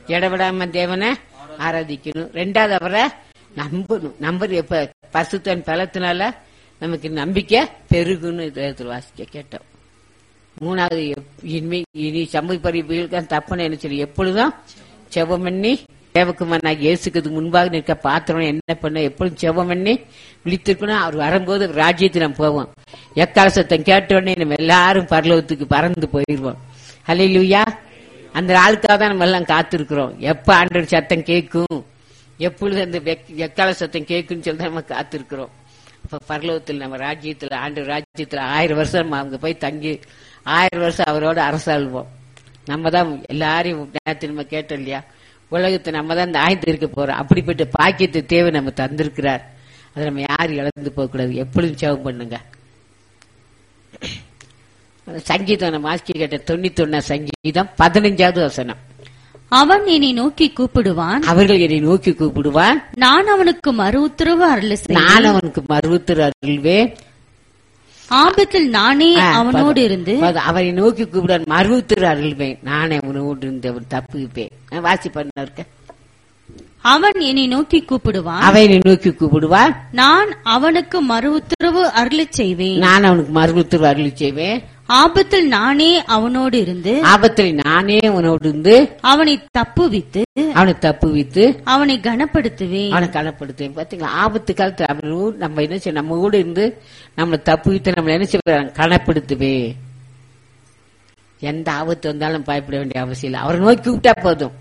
இடவிடாம தேவனை ஆராதிக்கணும் ரெண்டாவது அவரை நம்பணும் நம்பர் எப்ப பசுத்தன் பலத்தினால நமக்கு நம்பிக்கை பெருகுன்னு இதயத்தில் வாசிக்க கேட்டோம் மூணாவது எப்- இனிமே இனி சமூக தப்புன்னு என்ன சொல்லி எப்பொழுதும் செவம் பண்ணி தேவக்குமார் நான் இயேசுக்கு முன்பாக நிற்க பாத்திரம் என்ன பண்ண எப்பொழுதும் செவம் பண்ணி விழித்திருக்கணும் அவர் வரும்போது ராஜ்யத்துக்கு நம்ம போவோம் எக்கால சத்தம் கேட்ட உடனே நம்ம எல்லாரும் பரலோகத்துக்கு பறந்து போயிடுவோம் ஹalleluya அந்த ஆளுக்காக தான் நம்ம எல்லாம் காத்திருக்கிறோம் எப்ப ஆண்டவர் சத்தம் கேட்கும் எப்பொழுது அந்த வெக்- எக்கால சத்தம் கேட்கும்னு சொல்லி தான் நம்ம காத்திருக்கிறோம் அப்ப பரலோகத்தில் நம்ம ராஜ்யத்துல ஆண்டு ராஜ்யத்துல ஆயிரம் வருஷம் நம்ம அங்க போய் தங்கி ஆயிரம் வருஷம் அவரோட அரசாள்வோம் நம்ம தான் எல்லாரையும் நேரத்தில் நம்ம கேட்டோம் இல்லையா உலகத்தை நம்ம தான் இந்த ஆயத்து இருக்க போறோம் அப்படிப்பட்ட பாக்கியத்தை தேவை நம்ம தந்திருக்கிறார் அதை நம்ம யாரும் இழந்து போக கூடாது எப்பொழுதும் சேவம் பண்ணுங்க அந்த சங்கீதம் நம்ம வாசிக்க கேட்ட தொண்ணூத்தி ஒன்னா சங்கீதம் பதினஞ்சாவது வசனம் அவன் என்னை நோக்கி கூப்பிடுவான் அவர்கள் என்னை நோக்கி கூப்பிடுவான் நான் அவனுக்கு மறு உத்தரவு அருள செய்வேன் நான் அவனுக்கு மறுத்திரு அருள்வேன் ஆபத்தில் நானே ஆ, அவனோடு பத- இருந்து பத- அவரை நோக்கி கூப்பிடான் மறுத்திரு அருள்வேன் நானே அவனோடு இருந்து அவன் தப்புவிப்பேன் நான் வாசி பண்ண இருக்க அவன் என்னை நோக்கி கூப்பிடுவான் அவனை நோக்கி கூப்பிடுவான் நான் அவனுக்கு மறு உத்தரவு அருளச் செய்வேன் நான் அவனுக்கு மறுத்திரு அருள் செய்வேன் ஆபத்தில் நானே அவனோடு இருந்து ஆபத்தில் நானே அவனோடு இருந்து அவனை தப்புவித்து அவனை தப்புவித்து அவனை கனப்படுத்துவேன் அவனை கனப்படுத்துவேன் பாத்தீங்களா ஆபத்து காலத்துல அவனோடு நம்ம என்ன செய்ய நம்ம கூட இருந்து நம்மளை தப்புவித்து நம்மளை என்ன செய்ய கனப்படுத்துவே எந்த ஆபத்து வந்தாலும் பயப்பட வேண்டிய அவசியம் இல்லை அவரை நோக்கி கூப்பிட்டா போதும்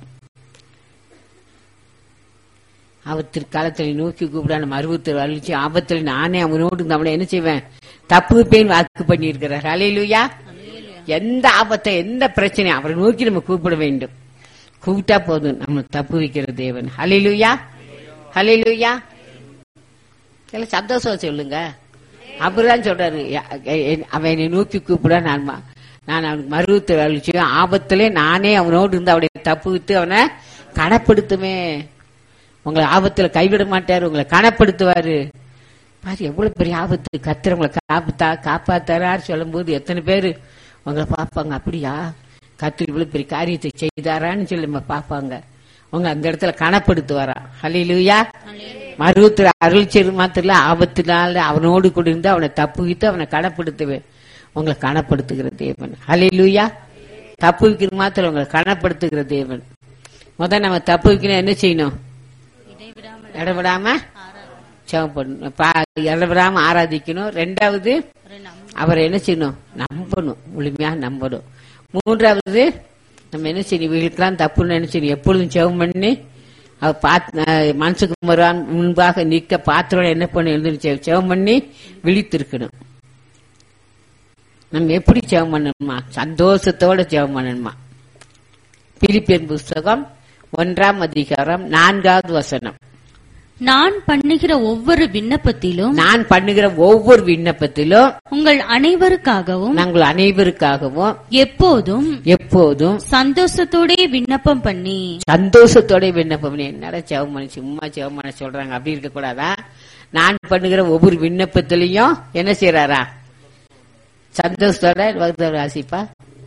ஆபத்து காலத்தில் நோக்கி கூப்பிடான அறுபத்தி அழிச்சு ஆபத்தில் நானே அவனோடு இருந்து அவனை என்ன செய்வேன் தப்புவிப்பேன் வாக்கு பண்ணியிருக்கிறார் அலையிலுயா எந்த ஆபத்தை எந்த பிரச்சனை அவரை நோக்கி நம்ம கூப்பிட வேண்டும் கூப்பிட்டா போதும் நம்ம தப்பு வைக்கிற தேவன் ஹலிலுயா ஹலிலுயா எல்லாம் சந்தோஷம் சொல்லுங்க அப்படிதான் சொல்றாரு ய- எ- அவன் என்னை நோக்கி கூப்பிட நான் ம- நான் அவனுக்கு மருவத்தை அழிச்சு ஆபத்திலே நானே அவனோடு இருந்து அவனை தப்பு வித்து அவனை கனப்படுத்துமே உங்களை ஆபத்துல கைவிட மாட்டாரு உங்களை கனப்படுத்துவாரு பாரு எவ்வளவு பெரிய ஆபத்து கத்திர உங்களை காப்பாத்தா காப்பாத்தாரான்னு சொல்லும் போது எத்தனை பேரு உங்களை பார்ப்பாங்க அப்படியா கத்திரி இவ்வளவு பெரிய காரியத்தை செய்தாரான்னு சொல்லி நம்ம பார்ப்பாங்க உங்க அந்த இடத்துல கனப்படுத்துவாரா ஹலிலுயா மருவத்துல அருள் செய்து மாத்திர ஆபத்தினால அவனோடு கூட இருந்து அவனை தப்புவித்து அவனை கனப்படுத்துவேன் உங்களை கனப்படுத்துகிற தேவன் ஹலிலுயா தப்பு வைக்கிற மாத்திரம் உங்களை கனப்படுத்துகிற தேவன் முதல் நம்ம தப்பு வைக்கணும் என்ன செய்யணும் இடவிடாம ஜெபம் பண்ணணும் பா- இடவிடாம ஆராதிக்கணும் ரெண்டாவது அவரை என்ன செய்யணும் நம்பணும் முழுமையா நம்பணும் மூன்றாவது நம்ம என்ன செய்யணும் இவங்களுக்கெல்லாம் தப்புன்னு என்ன செய்யணும் எப்பொழுதும் ஜெபம் பண்ணி அவ பாத்- அஹ் மனசுக்கு முறான் முன்பாக நிற்க பாத்திரம் என்ன பண்ண எழுந்து ஜெபம் பண்ணி விழித்திருக்கணும் நம்ம எப்படி ஜெபம் பண்ணணுமா சந்தோஷத்தோட ஜெபம் பண்ணணுமா பிலிப்பியன் புஸ்தகம் ஒன்றாம் அதிகாரம் நான்காவது வசனம் நான் பண்ணுகிற ஒவ்வொரு விண்ணப்பத்திலும் நான் பண்ணுகிற ஒவ்வொரு விண்ணப்பத்திலும் உங்கள் அனைவருக்காகவும் நாங்கள் அனைவருக்காகவும் எப்போதும் எப்போதும் சந்தோஷத்தோடே விண்ணப்பம் பண்ணி சந்தோஷத்தோட விண்ணப்பம் பண்ணி என்னடா செவமணி சும்மா செவமணி சொல்றாங்க அப்படி இருக்க கூடாதா நான் பண்ணுகிற ஒவ்வொரு விண்ணப்பத்திலையும் என்ன செய்யறாரா சந்தோஷத்தோட வகுத்தவர் ராசிப்பா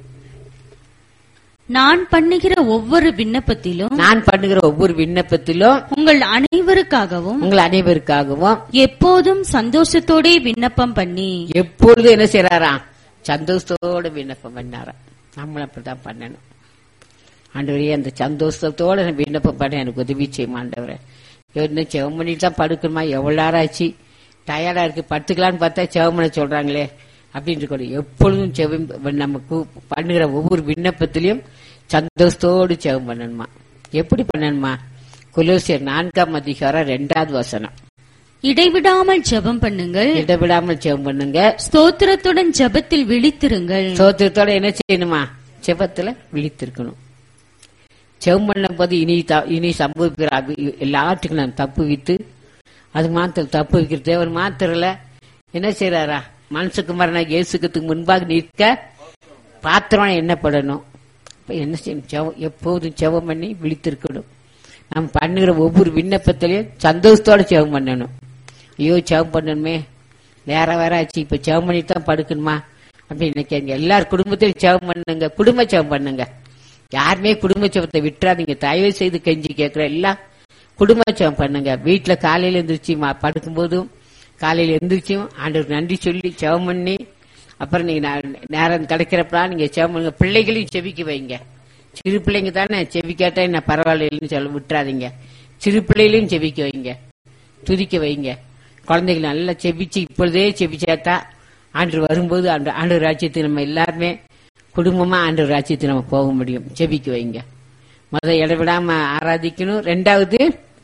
நான் பண்ணுகிற ஒவ்வொரு விண்ணப்பத்திலும் நான் பண்ணுகிற ஒவ்வொரு விண்ணப்பத்திலும் உங்கள் அனைவருக்காகவும் உங்கள் அனைவருக்காகவும் எப்போதும் சந்தோஷத்தோடே விண்ணப்பம் பண்ணி எப்பொழுது என்ன செய்யறாராம் சந்தோஷத்தோட விண்ணப்பம் பண்ணாராம் நம்மளும் அப்படிதான் பண்ணணும் ஆண்டவரே அந்த சந்தோஷத்தோட நான் விண்ணப்பம் பண்ண எனக்கு உதவி செய்யும் ஆண்டவரே இன்னும் செவம் பண்ணிட்டு தான் படுக்கணுமா எவ்வளவு நேரம் ஆச்சு டயர்டா இருக்கு படுத்துக்கலான்னு பார்த்தா செவம் பண்ண சொல்றாங்களே அப்படின்னு கூட எப்பொழுதும் செவம் நம்ம கூ- பண்ணுகிற ஒவ்வொரு விண்ணப்பத்திலையும் சந்தோஷத்தோடு செவம் பண்ணணுமா எப்படி பண்ணணுமா குலோசியர் நான்காம் அதிகாரம் ரெண்டாவது வசனம் இடைவிடாமல் ஜெபம் பண்ணுங்கள் இடவிடாமல் செவம் பண்ணுங்க ஸ்தோத்திரத்துடன் ஜெபத்தில் விழித்திருங்கள் சோத்திரத்தோட என்ன செய்யணுமா செபத்துல விழித்திருக்கணும் செவம் பண்ணும் போது இனி த- இனி சம்பவிக்கிற அபி- எல்லாத்துக்கும் நான் தப்பு வித்து அது மாத்திரம் தப்பு வைக்கிற தேவன் மாத்திரல என்ன செய்யறாரா மனசுக்கு மரண இயேசுக்கத்துக்கு முன்பாக நிற்க பாத்திரம் என்ன படணும் இப்ப என்ன செய்யணும் செவம் எப்போதும் செவம் பண்ணி விழித்திருக்கணும் நம்ம பண்ணுகிற ஒவ்வொரு விண்ணப்பத்திலையும் சந்தோஷத்தோட செவம் பண்ணணும் ஐயோ செவம் பண்ணணுமே வேற வேற ஆச்சு இப்ப செவம் பண்ணிட்டு தான் படுக்கணுமா அப்படின்னு நினைக்காங்க எல்லார் குடும்பத்திலும் செவம் பண்ணுங்க குடும்ப செவம் பண்ணுங்க யாருமே குடும்ப ஜெபத்தை விட்டுறாதீங்க தயவு செய்து கெஞ்சி கேட்கிற எல்லாம் குடும்ப ஜெபம் பண்ணுங்க வீட்டுல காலையில எந்திரிச்சு மா- படுக்கும்போதும் காலையில எந்திரிச்சும் ஆண்டவர் நன்றி சொல்லி ஜெபம் பண்ணி அப்புறம் நீங்க நே- நேரம் கிடைக்கிறப்பலாம் நீங்க ஜெபம் பண்ணுங்க பிள்ளைகளையும் செவிக்க வைங்க சிறு பிள்ளைங்க தானே செவி கேட்டா என்ன பரவாயில்லைன்னு சொல்ல விட்டுறாதீங்க சிறு பிள்ளைகளையும் செவிக்க வைங்க துதிக்க வைங்க குழந்தைகள் நல்லா செவிச்சு இப்பொழுதே செவிச்சாத்தா ஆண்டு வரும்போது ஆண்டு ஆண்டு ராஜ்யத்துக்கு நம்ம எல்லாருமே குடும்பமா ஆண்டு ராஜ்யத்துக்கு நம்ம போக முடியும் செவிக்க வைங்க முத இடைவிடாம ஆராதிக்கணும் ரெண்டாவது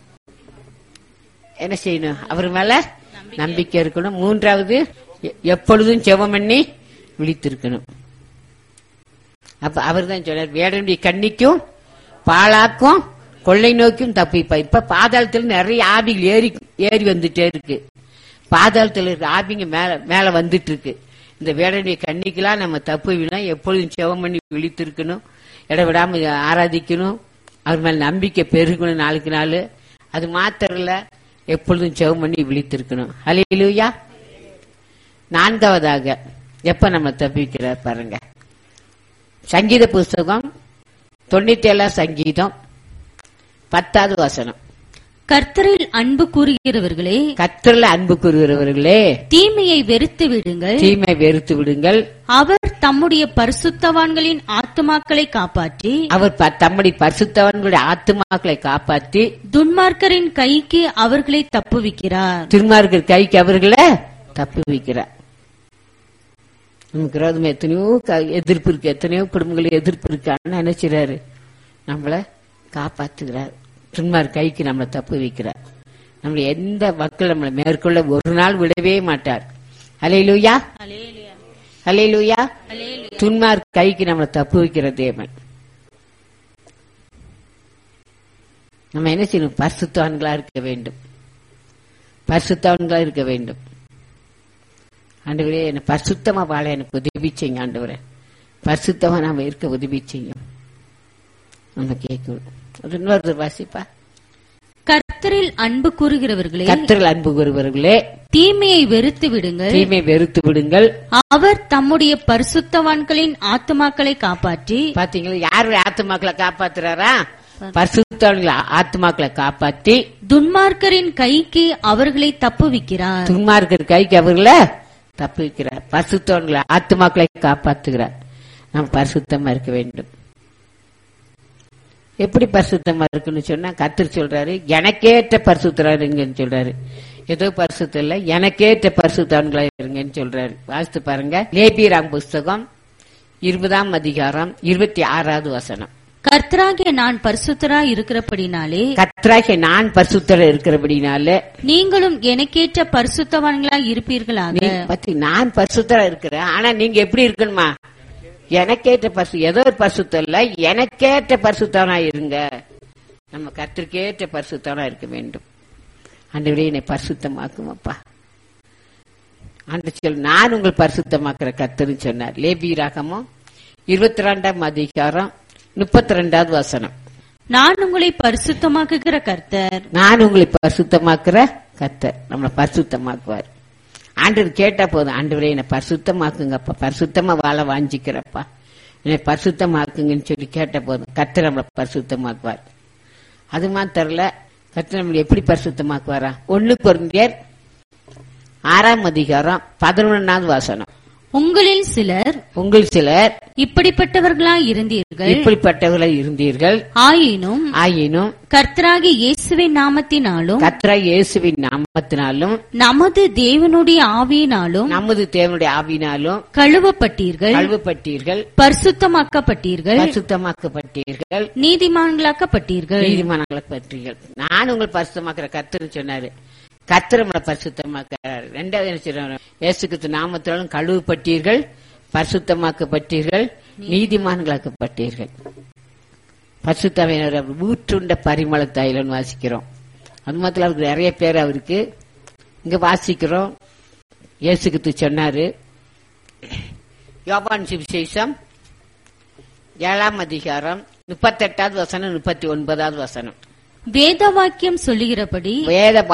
என்ன செய்யணும் அவர் மேல நம்பிக்கை இருக்கணும் மூன்றாவது எ- எப்பொழுதும் ஜெபம் பண்ணி விழித்திருக்கணும் அப்ப அவர் தான் சொன்னார் வேடனுடைய கண்ணிக்கும் பாழாக்கும் கொள்ளை நோக்கியும் தப்பிப்பா இப்ப பாதாளத்துல நிறைய ஆவிகள் ஏறி ஏறி வந்துட்டே இருக்கு பாதாளத்துல இருக்க ஆவிங்க மேல மேல வந்துட்டு இருக்கு இந்த வேடனுடைய கண்ணிக்கெல்லாம் நம்ம தப்பு விடலாம் எப்பொழுதும் செவம் பண்ணி விழித்திருக்கணும் இடவிடாம ஆராதிக்கணும் அவர் மேல நம்பிக்கை பெருகணும் நாளுக்கு நாள் அது மாத்திரம் இல்ல எப்பொழுதும் செவம் பண்ணி விழித்திருக்கணும் ஹalleluya நான்காவதாக எப்ப நம்ம தப்பிக்கிறார் பாருங்க சங்கீத புஸ்தகம் தொண்ணூத்தி ஏழாம் சங்கீதம் பத்தாவது வசனம் கர்த்தரில் அன்பு கூறுகிறவர்களே கத்தரில் அன்பு கூறுகிறவர்களே தீமையை வெறுத்து விடுங்கள் தீமை வெறுத்து விடுங்கள் அவர் தம்முடைய பரிசுத்தவான்களின் ஆத்துமாக்களை காப்பாற்றி அவர் ப- தம்முடைய பரிசுத்தவன்களுடைய ஆத்துமாக்களை காப்பாற்றி துன்மார்க்கரின் கைக்கு அவர்களை தப்புவிக்கிறார் திருமார்கர் கைக்கு அவர்களை தப்பு வைக்கிறார் நமக்கு விரோதமா எத்தனையோ க- எதிர்ப்பு இருக்கு எத்தனையோ குடும்பங்கள் எதிர்ப்பு இருக்கு ஆனா என்ன செய்றாரு நம்மள காப்பாத்துகிறார் திருமார் கைக்கு நம்மளை தப்பு வைக்கிறார் நம்மளை எந்த மக்கள் நம்மளை மேற்கொள்ள ஒரு நாள் விடவே மாட்டார் அலையிலூயா அலையிலூயா துன்மார் கைக்கு நம்மளை தப்பு வைக்கிற தேவன் நம்ம என்ன செய்யணும் பரிசுத்தவான்களா இருக்க வேண்டும் பரிசுத்தவான்களா இருக்க வேண்டும் ஆண்டவரே என்ன பரிசுத்தமா வாழ எனக்கு உதவி செய்யுங்க ஆண்டவரே பரிசுத்தமா நாம இருக்க உதவி செய்யும் நம்ம கேட்கணும் அது இன்னொரு வாசிப்பா கர்த்தரில் அன்பு கூறுகிறவர்களே கத்தர்கள் அன்பு கூறுவர்களே தீமையை வெறுத்து விடுங்கள் தீமை வெறுத்து விடுங்கள் அவர் தம்முடைய பரிசுத்தவான்களின் ஆத்துமாக்களை காப்பாற்றி பாத்தீங்களா யாருடைய ஆத்துமாக்களை காப்பாத்துறாரா பரிசுத்தவான்களை ஆத்துமாக்களை காப்பாற்றி துன்மார்க்கரின் கைக்கு அவர்களை தப்புவிக்கிறார் துன்மார்க்கர் கைக்கு அவர்களை தப்பு வைக்கிறார் பரிசுத்தவன்களை ஆத்துமாக்களை காப்பாத்துகிறார் நாம் பரிசுத்தமா இருக்க வேண்டும் எப்படி பரிசுத்தமா இருக்குன்னு சொன்னா கத்தர் சொல்றாரு எனக்கேற்ற பரிசுத்தரா இருங்கன்னு சொல்றாரு ஏதோ பரிசுத்தம் இல்ல எனக்கேற்ற பரிசுத்தவன்களா இருங்கன்னு சொல்றாரு வாசித்து பாருங்க லேபிராம் புஸ்தகம் இருபதாம் அதிகாரம் இருபத்தி ஆறாவது வசனம் கர்த்தராகிய நான் பரிசுத்தரா இருக்கிறபடினாலே கத்ராகிய நான் பரிசுத்தர இருக்கிறபடினால நீங்களும் எனக்கேற்ற பரிசுத்தவான்களா இருப்பீர்களாக நீ பத்தி நான் பரிசுத்தரா இருக்கிறேன் ஆனா நீங்க எப்படி இருக்கணுமா எனக்கேற்ற பரிசு ஏதோ ஒரு பரிசுத்தம் இல்ல எனக்கேற்ற பரிசுத்தவனா இருங்க நம்ம கத்திற்கேற்ற பரிசுத்தவனா இருக்க வேண்டும் ஆண்டவரே என்னை பரிசுத்தமாக்கும் அப்பா ஆண்டு சொல் நான் உங்கள் பரிசுத்தமாக்குற கத்தருன்னு சொன்னார் லேபி ராகமும் இருபத்தி ரெண்டாம் அதிகாரம் முப்பத்தி ரெண்டாவது வசனம் நான் உங்களை பரிசுத்தமாக்குகிற கர்த்தர் நான் உங்களை பரிசுத்தமாக்குற கத்தர் நம்மளை பரிசுத்தமாக்குவார் ஆண்டவர் கேட்டா போதும் ஆண்டவரே என்னை பரிசுத்தமாக்குங்கப்பா பரிசுத்தமா வாழ வாஞ்சிக்கிறப்பா என்னை பரிசுத்தமாக்குங்கன்னு சொல்லி கேட்ட போதும் கத்தர் நம்மளை பரிசுத்தமாக்குவார் அது மாத்திரல கத்தர் நம்மளை எப்படி பரிசுத்தமாக்குவாரா ஒண்ணு குறைந்தியர் ஆறாம் அதிகாரம் பதினொன்னாவது வாசனம் உங்களில் சிலர் உங்கள் சிலர் இப்படிப்பட்டவர்களா இருந்தீர்கள் இப்படிப்பட்டவர்களாய் இருந்தீர்கள் ஆயினும் ஆயினும் கர்த்தராகிய இயேசுவின் நாமத்தினாலும் கத்ரா இயேசுவின் நாமத்தினாலும் நமது தேவனுடைய ஆவியினாலும் நமது தேவனுடைய ஆவினாலும் கழுவப்பட்டீர்கள் கழுவப்பட்டீர்கள் பரிசுத்தமாக்கப்பட்டீர்கள் பரிசுத்தமாக்கப்பட்டீர்கள் நீதிமான்களாக்கப்பட்டீர்கள் நீதிமானங்களை பற்றீர்கள் நான் உங்கள் பரிசுத்தமாக்குற கர்த்தர்னு சொன்னாரு கர்த்தர் நம்மளை பரிசுத்தமாக்குறாரு ரெண்டாவது என்ன சொல்றாரு இயேசு கிறிஸ்து நாமத்தாலும் கழுவப்பட்டீர்கள் பரிசுத்தமாக்கப்பட்டீர்கள் நீதிமான்களாக்கப்பட்டீர்கள் பரிசுத்தமையினர் அவர் ஊற்றுண்ட பரிமள தைலன்னு வாசிக்கிறோம் அது மாத்திரம் அவருக்கு நிறைய பேர் அவருக்கு இங்க வாசிக்கிறோம் இயேசு கிறிஸ்து சொன்னாரு யோபான் சுவிசேஷம் ஏழாம் அதிகாரம் முப்பத்தெட்டாவது வசனம் முப்பத்தி ஒன்பதாவது வசனம் வேத வாக்கியம் சொல்லுகிறபடி வேத